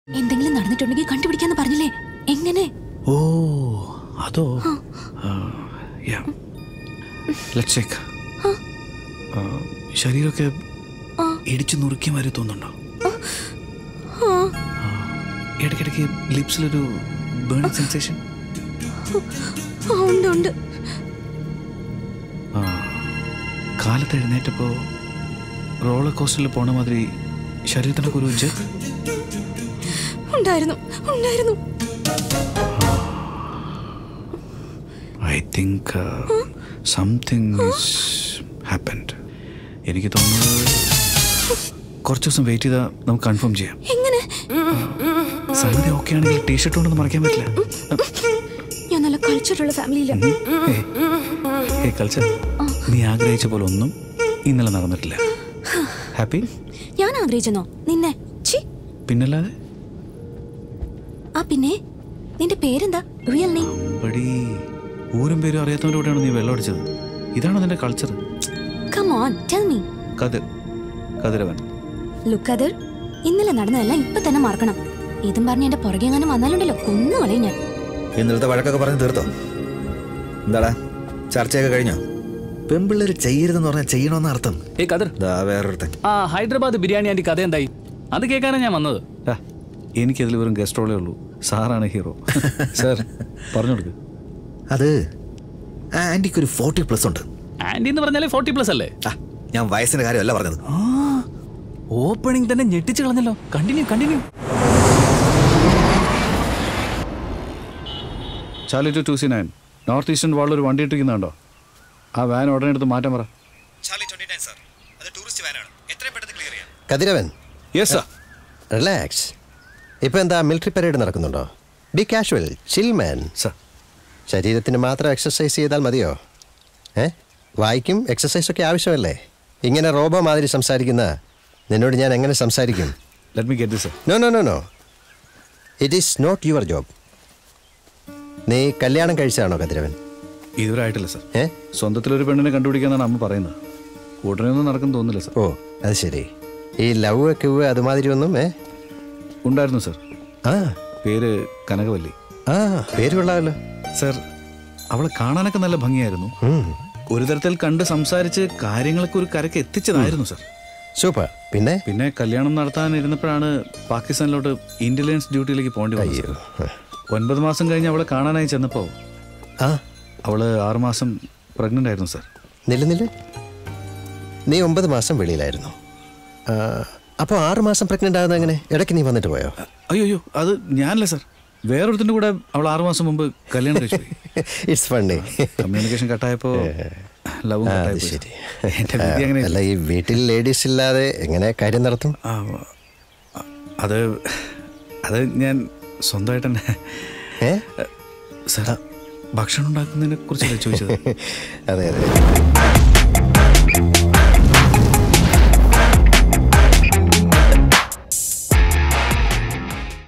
എന്തെങ്കിലും നടന്നിട്ടുണ്ടെങ്കിൽ കണ്ടുപിടിക്കാന്ന് പറഞ്ഞില്ലേ എങ്ങനെ ഓ അതോ ലെറ്റ്സ് ചെക്ക് ശരീരമൊക്കെ ഇടിച്ചു നുറുക്കിയ മാതിരി തോന്നുന്നുണ്ടോ ആ, ആ, ഇടയ്ക്കിടയ്ക്ക് ലിപ്സിലൊരു ബേണിംഗ് സെൻസേഷൻ ആ, ഉണ്ട് ഉണ്ട് ആ കാലത്ത് എഴുന്നേറ്റപ്പോ റോളർ കോസ്റ്ററിൽ പോണ മാതിരി ശരീരത്തിനൊക്കെ ഒരു ജെറ്റ് ഉണ്ടായിരുന്നു ഉണ്ടായിരുന്നു ഐ തിങ്ക് സംതിങ് ഹാപ്പൻഡ് എനിക്ക് തോന്നുന്നത് കുറച്ച് ദിവസം വെയിറ്റ് ചെയ്താൽ നമുക്ക് കൺഫേം ചെയ്യാം എങ്ങനെ സംഗതി ഓക്കെ ആണെങ്കിൽ ടീഷർട്ട് കൊണ്ടൊന്നും മറക്കാൻ പറ്റില്ല ഞാൻ നല്ല കൾച്ചറുള്ള ഫാമിലിയിലാണ് ഏ കൾച്ചർ നീ ആഗ്രഹിച്ച പോലെ ഒന്നും ഇന്നലെ നടന്നിട്ടില്ല ഹാപ്പി ഞാൻ ആഗ്രഹിച്ചെന്നോ നിന്നെ ഛി പിന്നല്ലാതെ ആ പിന്നെ നിന്റെ പേരെന്താ റിയൽ നെയിം പടി ഊരും പേരും അറിയാത്തവൻ്റെ കൂടെയാണ് നീ വെള്ളം അടിച്ചത് ഇതാണോ നിന്റെ culture come on tell me Kathir Kathiravan look other ഇന്നലെ നടന്നതെല്ലാം ഇപ്പൊ തന്നെ മറക്കണം ഇതും പറഞ്ഞ് എന്റെ പുറകെ എങ്ങാനും വന്നാലുണ്ടല്ലോ കൊന്നു കളയും ഞാൻ ഇന്നലത്തെ വഴക്കൊക്കെ പറഞ്ഞ് തീർത്തോ എന്താടാ ചർച്ചയൊക്കെ കഴിഞ്ഞോ പെമ്പിള്ളേര് ചെയ്യരുതെന്ന് പറഞ്ഞാൽ ചെയ്യണമെന്ന് അർത്ഥം ഏ കദർ ദാ വേറൊരുത്തൻ ആ ഹൈദരാബാദ് ബിരിയാണി ആൻറ്റി കഥ എന്തായി അത് കേൾക്കാനാണ് ഞാൻ വന്നത് ആ, എനിക്കതിൽ വെറും ഗസ്റ്റ് റോളേ ഉള്ളൂ സാറാണ് ഹീറോ സാർ പറഞ്ഞു കൊടുക്ക് അത് ആ ആൻറ്റിക്ക് ഒരു ഫോർട്ടി പ്ലസ് ഉണ്ട് ആൻറ്റി എന്ന് പറഞ്ഞാലേ ഫോർട്ടി പ്ലസ് അല്ലേ ആ ഞാൻ വയസ്സിന്റെ കാര്യമല്ല പറഞ്ഞത് ആ ഓപ്പണിംഗ് തന്നെ ഞെട്ടിച്ച് കളഞ്ഞല്ലോ continue continue Charlie two two C nine north eastern വാളിൽ ഒരു വണ്ടി ഇട്ടിരിക്കുന്നുണ്ടോ ആ വാൻ ഉടനെ എടുത്ത് മാറ്റാൻ പറ കതിരവൻ യെസ് സാർ റിലാക്സ് ഇപ്പൊ എന്താ മിലിറ്ററി പരേഡ് നടക്കുന്നുണ്ടോ be casual chill man sir ശരീരത്തിന് മാത്രം എക്സസൈസ് ചെയ്താൽ മതിയോ ഏ വായിക്കും എക്സസൈസ് ഒക്കെ ആവശ്യമല്ലേ ഇങ്ങനെ റോബോ മാതിരി സംസാരിക്കുന്ന നിന്നോട് ഞാൻ എങ്ങനെ സംസാരിക്കും let me get this sir no no no no it is not your job നീ കല്യാണം കഴിച്ചതാണോ കതിരവൻ ഇതുവരെ ആയിട്ടില്ല സർ ഏ സ്വന്തത്തിലൊരു പെണ്ണിനെ കണ്ടുപിടിക്കാന്നാണ് അമ്മ പറയുന്നത് ഉടനെ ഒന്നും നടക്കും തോന്നുന്നില്ല സർ ഓ അത് ശരി ഈ ലവ് കിവ് അതുമാതിരി ഒന്നും ഏ ഉണ്ടായിരുന്നു സർ ആ പേര് കനകവല്ലി ആ പേര് കൊള്ളാമല്ലോ സർ അവളെ കാണാനൊക്കെ നല്ല ഭംഗിയായിരുന്നു ഉം. ഒരു തരത്തിൽ കണ്ട് സംസാരിച്ച് കാര്യങ്ങളൊക്കെ ഒരു കരക്ക് എത്തിച്ചതായിരുന്നു സർ സൂപ്പർ പിന്നെ പിന്നെ കല്യാണം നടത്താൻ ഇരുന്നപ്പോഴാണ് പാകിസ്ഥാനിലോട്ട് ഇന്റലിജൻസ് ഡ്യൂട്ടിയിലേക്ക് പോകേണ്ടി വന്നത് അയ്യോ സർ. ഒൻപത് മാസം കഴിഞ്ഞ് അവളെ കാണാനായി ചെന്നപ്പോൾ ആ അവള് ആറുമാസം പ്രഗ്നന്റ് ആയിരുന്നു സർ നില്ല നില്ല നീ ഒമ്പത് മാസം വെളിയിലായിരുന്നു ആ, അപ്പോൾ ആറ് മാസം പ്രഗ്നൻ്റ് ആകുന്ന എങ്ങനെ ഇടയ്ക്ക് നീ വന്നിട്ട് പോയോ അയ്യോ അയ്യോ അത് ഞാനല്ല സർ വേറൊരുത്തിന്റെ കൂടെ അവൾ ആറുമാസം മുമ്പ് കല്യാണം കഴിച്ചു പോയി ഇറ്റ്സ് ഫണ്ണി കമ്മ്യൂണിക്കേഷൻ കട്ടായപ്പോ ലവും അത് കട്ടായി ശരി എന്റെ വിധി അങ്ങനെ അല്ല ഈ വീട്ടിൽ ലേഡീസ് ഇല്ലാതെ എങ്ങനെ കാര്യം നടത്തും ആ, അത് അത് ഞാൻ സ്വന്തമായിട്ട് തന്നെ ഏ സർ ഭക്ഷണം ഉണ്ടാക്കുന്നതിനെ കുറിച്ചല്ലേ ചോദിച്ചത് അതെ അതെ